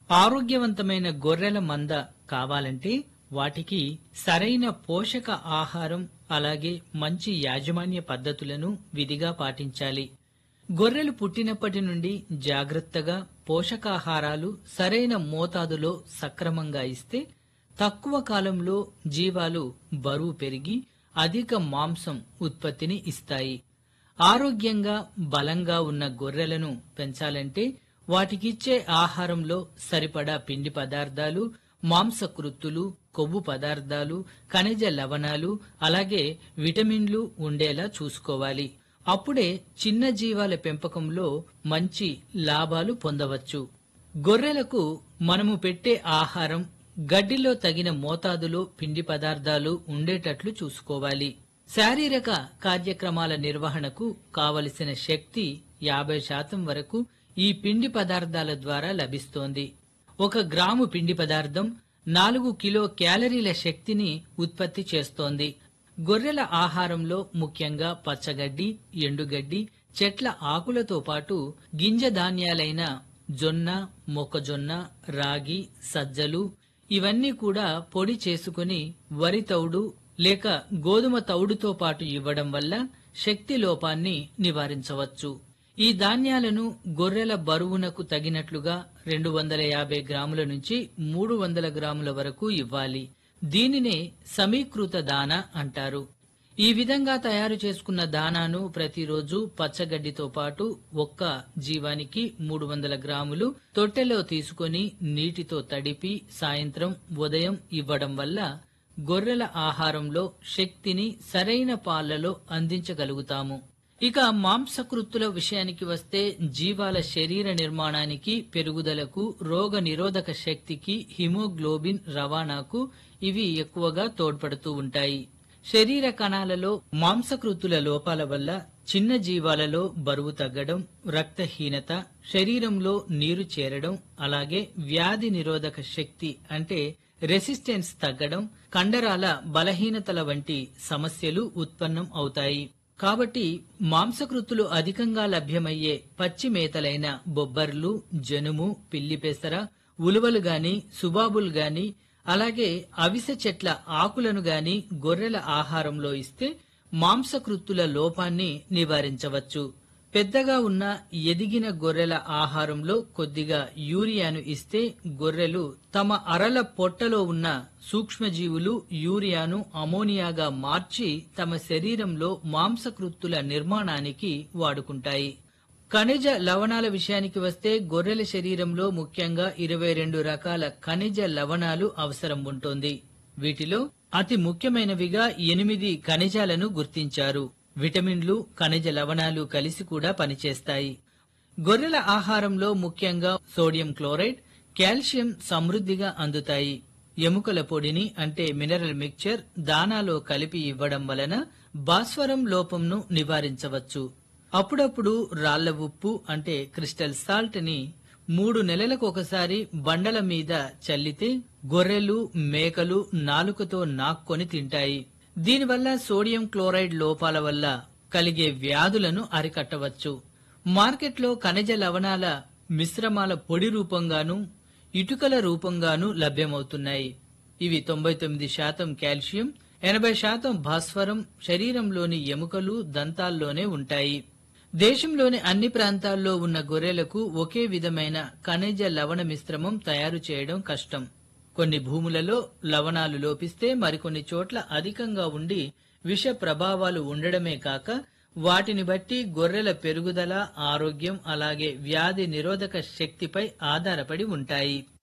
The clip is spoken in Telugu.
ఆరోగ్యవంతమైన గొర్రెల మంద కావాలంటే వాటికి సరైన పోషక ఆహారం అలాగే మంచి యాజమాన్య పద్ధతులను విధిగా పాటించాలి గొర్రెలు పుట్టినప్పటి నుండి జాగ్రత్తగా పోషకాహారాలు సరైన మోతాదులో సక్రమంగా ఇస్తే తక్కువ కాలంలో జీవాలు బరువు పెరిగి అధిక మాంసం ఉత్పత్తిని ఇస్తాయి ఆరోగ్యంగా బలంగా ఉన్న గొర్రెలను పెంచాలంటే వాటికిచ్చే ఆహారంలో సరిపడా పిండి పదార్థాలు మాంసకృత్తులు కొవ్వు పదార్థాలు ఖనిజ లవణాలు అలాగే విటమిన్లు ఉండేలా చూసుకోవాలి అప్పుడే చిన్న జీవాల పెంపకంలో మంచి లాభాలు పొందవచ్చు గొర్రెలకు మనము పెట్టే ఆహారం గడ్డిలో తగిన మోతాదులో పిండి పదార్థాలు ఉండేటట్లు చూసుకోవాలి శారీరక కార్యక్రమాల నిర్వహణకు కావలసిన శక్తి యాభై శాతం వరకు ఈ పిండి పదార్థాల ద్వారా లభిస్తోంది ఒక గ్రాము పిండి పదార్థం నాలుగు కిలో క్యాలరీల శక్తిని ఉత్పత్తి చేస్తోంది గొర్రెల ఆహారంలో ముఖ్యంగా పచ్చగడ్డి ఎండుగడ్డి చెట్ల ఆకులతో పాటు గింజ ధాన్యాలైన జొన్న మొక్కజొన్న రాగి సజ్జలు ఇవన్నీ కూడా పొడి చేసుకుని వరి తౌడు లేక గోధుమ తౌడుతో పాటు ఇవ్వడం వల్ల శక్తి లోపాన్ని నివారించవచ్చు ఈ ధాన్యాలను గొర్రెల బరువునకు తగినట్లుగా రెండు వందల యాభై గ్రాముల నుంచి మూడు వందల గ్రాముల వరకు ఇవ్వాలి దీనినే సమీకృత దాన అంటారు ఈ విధంగా తయారు చేసుకున్న దానాను ప్రతిరోజు పచ్చగడ్డితో పాటు ఒక్క జీవానికి మూడు వందల గ్రాములు తొట్టెలో తీసుకొని నీటితో తడిపి సాయంత్రం ఉదయం ఇవ్వడం వల్ల గొర్రెల ఆహారంలో శక్తిని సరైన పాలలో అందించగలుగుతాము ఇక మాంసకృత్తుల విషయానికి వస్తే జీవాల శరీర నిర్మాణానికి పెరుగుదలకు రోగ నిరోధక శక్తికి హిమోగ్లోబిన్ రవాణాకు ఇవి ఎక్కువగా తోడ్పడుతూ ఉంటాయి శరీర కణాలలో మాంసకృతుల లోపాల వల్ల చిన్న జీవాలలో బరువు తగ్గడం రక్తహీనత శరీరంలో నీరు చేరడం అలాగే వ్యాధి నిరోధక శక్తి అంటే రెసిస్టెన్స్ తగ్గడం కండరాల బలహీనతల వంటి సమస్యలు ఉత్పన్నం అవుతాయి కాబట్టి మాంసకృతులు అధికంగా లభ్యమయ్యే పచ్చి మేతలైన బొబ్బర్లు జనుము పిల్లిపెసర ఉలువలు గాని సుబాబులు గాని అలాగే అవిసె చెట్ల ఆకులను గాని గొర్రెల ఆహారంలో ఇస్తే మాంసకృత్తుల లోపాన్ని నివారించవచ్చు పెద్దగా ఉన్న ఎదిగిన గొర్రెల ఆహారంలో కొద్దిగా యూరియాను ఇస్తే గొర్రెలు తమ అరల పొట్టలో ఉన్న సూక్ష్మజీవులు యూరియాను అమోనియాగా మార్చి తమ శరీరంలో మాంసకృత్తుల నిర్మాణానికి వాడుకుంటాయి ఖనిజ లవణాల విషయానికి వస్తే గొర్రెల శరీరంలో ముఖ్యంగా ఇరవై రెండు రకాల ఖనిజ లవణాలు అవసరం ఉంటుంది వీటిలో అతి ముఖ్యమైనవిగా ఎనిమిది ఖనిజాలను గుర్తించారు విటమిన్లు ఖనిజ లవణాలు కలిసి కూడా పనిచేస్తాయి గొర్రెల ఆహారంలో ముఖ్యంగా సోడియం క్లోరైడ్ కాల్షియం సమృద్ధిగా అందుతాయి ఎముకల పొడిని అంటే మినరల్ మిక్చర్ దానాలో కలిపి ఇవ్వడం వలన భాస్వరం లోపంను నివారించవచ్చు అప్పుడప్పుడు రాళ్ల ఉప్పు అంటే క్రిస్టల్ సాల్ట్ ని మూడు నెలలకు ఒకసారి బండల మీద చల్లితే గొర్రెలు మేకలు నాలుకతో నాక్కొని తింటాయి దీనివల్ల సోడియం క్లోరైడ్ లోపాల వల్ల కలిగే వ్యాధులను అరికట్టవచ్చు మార్కెట్లో ఖనిజ లవణాల మిశ్రమాల పొడి రూపంగాను ఇటుకల రూపంగాను లభ్యమవుతున్నాయి ఇవి తొంభై తొమ్మిది శాతం కాల్షియం ఎనభై శాతం భాస్వరం శరీరంలోని ఎముకలు దంతాల్లోనే ఉంటాయి దేశంలోని అన్ని ప్రాంతాల్లో ఉన్న గొర్రెలకు ఒకే విధమైన ఖనిజ లవణ మిశ్రమం తయారు చేయడం కష్టం కొన్ని భూములలో లవణాలు లోపిస్తే మరికొన్ని చోట్ల అధికంగా ఉండి విష ప్రభావాలు ఉండడమే కాక వాటిని బట్టి గొర్రెల పెరుగుదల ఆరోగ్యం అలాగే వ్యాధి నిరోధక శక్తిపై ఆధారపడి ఉంటాయి